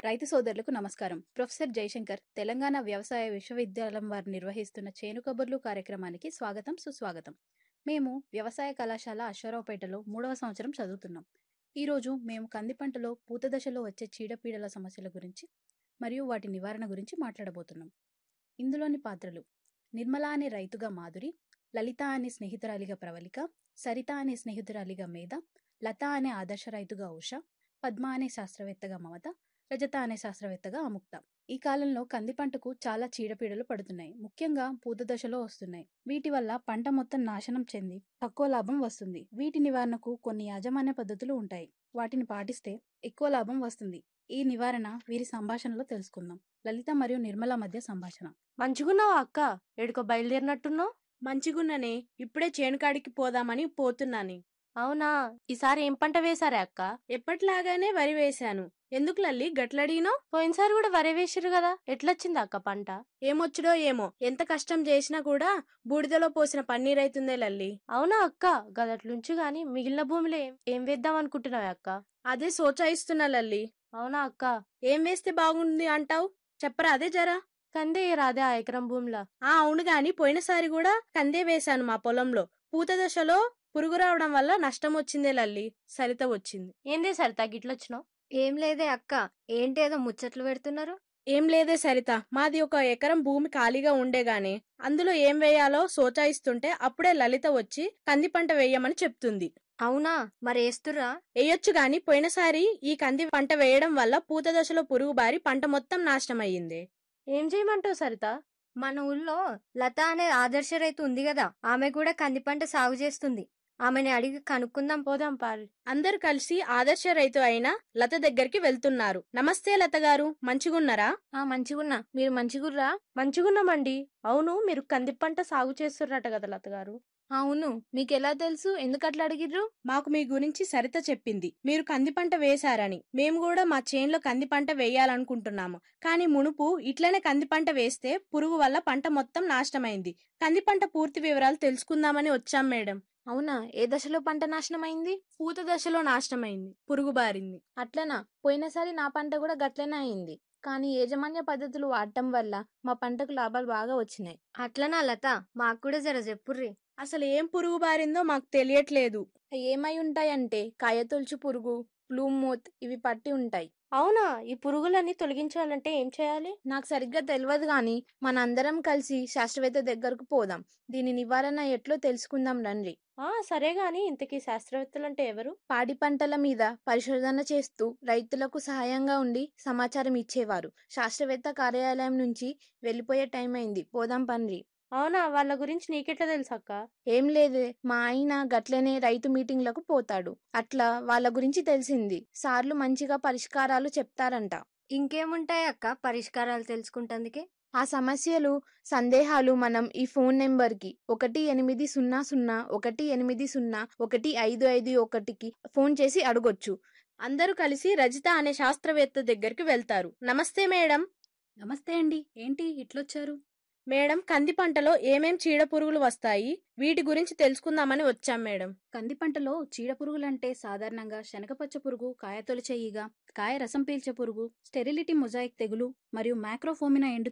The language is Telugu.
రైతు సోదరులకు నమస్కారం ప్రొఫెసర్ జయశంకర్ తెలంగాణ వ్యవసాయ విశ్వవిద్యాలయం వారు నిర్వహిస్తున్న చేను కబుర్లు కార్యక్రమానికి స్వాగతం సుస్వాగతం మేము వ్యవసాయ కళాశాల అశ్వరావుపేటలో మూడవ సంవత్సరం చదువుతున్నాం ఈరోజు మేము కంది పంటలో పూత దశలో వచ్చే చీడపీడల సమస్యల గురించి మరియు వాటి నివారణ గురించి మాట్లాడబోతున్నాం ఇందులోని పాత్రలు నిర్మల అనే రైతుగా మాధురి లలిత అనే స్నేహితురాలిగా ప్రవళిక సరిత అనే స్నేహితురాలిగా మేధ లత అనే ఆదర్శ రైతుగా ఉష పద్మ అనే శాస్త్రవేత్తగా మమత రజత అనే శాస్త్రవేత్తగా అముక్త ఈ కాలంలో కంది పంటకు చాలా చీడపీడలు పడుతున్నాయి ముఖ్యంగా పూత దశలో వస్తున్నాయి వీటి వల్ల పంట మొత్తం నాశనం చెంది తక్కువ లాభం వస్తుంది వీటి నివారణకు కొన్ని యాజమాన్య పద్ధతులు ఉంటాయి వాటిని పాటిస్తే ఎక్కువ లాభం వస్తుంది ఈ నివారణ వీరి సంభాషణలో తెలుసుకుందాం లలిత మరియు నిర్మల మధ్య సంభాషణ మంచిగున్నావా అక్క ఎడుకో బయలుదేరినట్టున్నావు మంచిగున్ననే ఇప్పుడే చేనుకాడికి పోదామని పోతున్నాను అవునా ఈసారి ఏం పంట వేశారే అక్క ఎప్పటిలాగానే వరి వేశాను ఎందుకు లల్లి గట్లడిగినో పోయినసారి కూడా వరి వేసిరు కదా ఎట్లొచ్చింది అక్క పంట ఏమొచ్చుడో ఏమో ఎంత కష్టం చేసినా కూడా బూడిదలో పోసిన పన్నీర్ అవుతుందే లల్లి అవునా అక్క గదట్లుంచి గాని మిగిలిన భూమిలో ఏం ఏం వేద్దాం అనుకుంటున్నావే అక్క అదే సోచాయిస్తున్నా లల్లి అవునా అక్క ఏం వేస్తే బాగుంది అంటావు చెప్పరా అదే జరా కందే రాదే ఆ ఎకరం భూమిలో ఆ అవును గాని పోయినసారి కూడా కందే వేశాను మా పొలంలో పూత దశలో పురుగు రావడం వల్ల నష్టం వచ్చిందే లల్లి సరిత వచ్చింది ఏందే సరితా గిట్లొచ్చినావు ఏం లేదే అక్క ఏంటేదో ముచ్చట్లు పెడుతున్నారు ఏం లేదే సరిత మాది ఒక ఎకరం భూమి ఖాళీగా ఉండేగాని అందులో ఏం వేయాలో సోచాయిస్తుంటే అప్పుడే లలిత వచ్చి కంది పంట వేయమని చెప్తుంది అవునా మరేస్తురా వేయొచ్చు గాని పోయినసారి ఈ కంది పంట వేయడం వల్ల పూత దశలో పురుగు బారి పంట మొత్తం నాశనం అయ్యింది ఏం చేయమంటావు సరిత మన ఊళ్ళో లత అనే ఆదర్శ రైతు ఉంది కదా ఆమె కూడా కంది పంట సాగు చేస్తుంది ఆమెని అడిగి కనుక్కుందాం పోదాం పారి అందరూ కలిసి ఆదర్శ రైతు అయిన లత దగ్గరికి వెళ్తున్నారు నమస్తే లత గారు మంచిగున్నారా ఆ మంచిగున్నా మీరు మంచిగుర్రా మంచిగున్నామండి అవును మీరు కంది పంట సాగు చేస్తుర్రట కదా లత గారు అవును మీకెలా తెలుసు ఎందుకు అట్లా అడిగిర్రు మాకు మీ గురించి సరిత చెప్పింది మీరు కంది పంట వేశారని మేము కూడా మా చేన్లో కంది పంట వేయాలనుకుంటున్నాము కానీ మునుపు ఇట్లనే కంది పంట వేస్తే పురుగు వల్ల పంట మొత్తం నాశనమైంది కంది పంట పూర్తి వివరాలు తెలుసుకుందామని వచ్చాం మేడం అవునా ఏ దశలో పంట నాశనం అయింది పూత దశలో నాశనమైంది పురుగు బారింది అట్లనా పోయినసారి నా పంట కూడా గట్లనే అయింది కానీ యాజమాన్య పద్ధతులు వాడటం వల్ల మా పంటకు లాభాలు బాగా వచ్చినాయి అట్లనా లత మాకు కూడా జర చెప్పుర్రి అసలు ఏం పురుగు బారిందో మాకు తెలియట్లేదు ఏమై ఉంటాయంటే కాయతొలుచు పురుగు ప్లూమూత్ ఇవి పట్టి ఉంటాయి అవునా ఈ పురుగులన్నీ తొలగించాలంటే ఏం చేయాలి నాకు సరిగ్గా తెలియదు గాని మనందరం కలిసి శాస్త్రవేత్త దగ్గరకు పోదాం దీని నివారణ ఎట్లో తెలుసుకుందాం రండి ఆ సరే గాని ఇంతకీ శాస్త్రవేత్తలంటే ఎవరు పాడి పంటల మీద పరిశోధన చేస్తూ రైతులకు సహాయంగా ఉండి సమాచారం ఇచ్చేవారు శాస్త్రవేత్త కార్యాలయం నుంచి వెళ్ళిపోయే టైం అయింది పోదాం పండ్రి అవునా వాళ్ళ గురించి నీకెట్లా తెలుసు అక్క ఏం లేదే మా ఆయన గట్లనే రైతు మీటింగ్లకు పోతాడు అట్లా వాళ్ళ గురించి తెలిసింది సార్లు మంచిగా పరిష్కారాలు చెప్తారంట ఇంకేముంటాయి అక్క పరిష్కారాలు తెలుసుకుంటందుకే ఆ సమస్యలు సందేహాలు మనం ఈ ఫోన్ నెంబర్కి ఒకటి ఎనిమిది సున్నా సున్నా ఒకటి ఎనిమిది సున్నా ఒకటి ఐదు ఐదు ఒకటికి ఫోన్ చేసి అడగొచ్చు అందరూ కలిసి రజిత అనే శాస్త్రవేత్త దగ్గరికి వెళ్తారు నమస్తే మేడం నమస్తే అండి ఏంటి ఇట్లొచ్చారు మేడం కంది పంటలో ఏమేం చీడ పురుగులు వస్తాయి వీటి గురించి తెలుసుకుందామని వచ్చాం మేడం కంది పంటలో చీడ పురుగులంటే సాధారణంగా శనగపచ్చ పురుగు కాయ తొలిచే ఈగ కాయ రసం పీల్చే పురుగు స్టెరిలిటీ మొజాయిక్ తెగులు మరియు మ్యాక్రోఫోమినా ఎండు